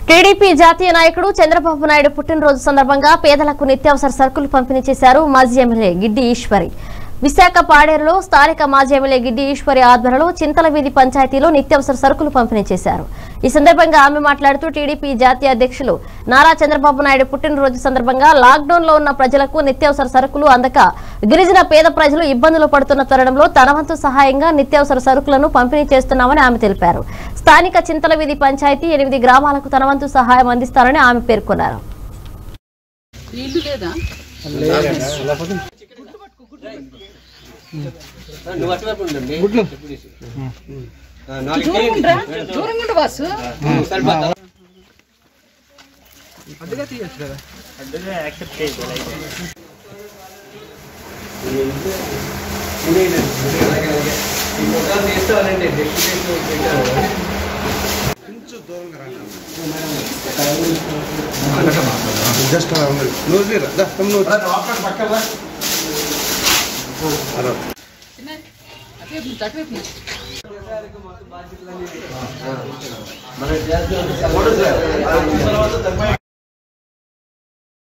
TDP జాతీయ నాయకుడు చంద్రబాబు నాయుడు పుట్టినరోజు సందర్భంగా పేదలకు నిత్యావసర సరుకులు పంపిణీ చేశారు మాజీ ఎమ్మెల్యే గిడ్డి ఈశ్వరి విశాఖ పాడేరులో స్థానిక మాజీ ఎమ్మెల్యే గిడ్డి ఈశ్వరి ఆధ్వర్యంలో చింతల వీధి పంచాయతీలో నిత్యావసర సరుకులు పంపిణీ చేశారు ఈ సందర్భంగా ఆమె మాట్లాడుతూ టీడీపీ జాతీయ అధ్యక్షులు నారా చంద్రబాబు నాయుడు పుట్టినరోజు సందర్భంగా లాక్డౌన్ లో ఉన్న ప్రజలకు నిత్యావసర సరుకులు అందక గిరిజన పేద ప్రజలు ఇబ్బందులు పడుతున్న తరుణంలో తన వంతు సహాయంగా నిత్యావసర సరుకులను పంపిణీ చేస్తున్నామని ఆమె తెలిపారు స్థానిక చింతల వీధి పంచాయతీ ఎనిమిది గ్రామాలకు తన వంతు సహాయం అందిస్తారని ఆమె పేర్కొన్నారు నీళ్లు లేదా దూరంగా ఉండు బాసు జస్ట్ నోజ్ లేరా దా తమ్ నోజ్ అటువైపు అటువైపు నుంచి.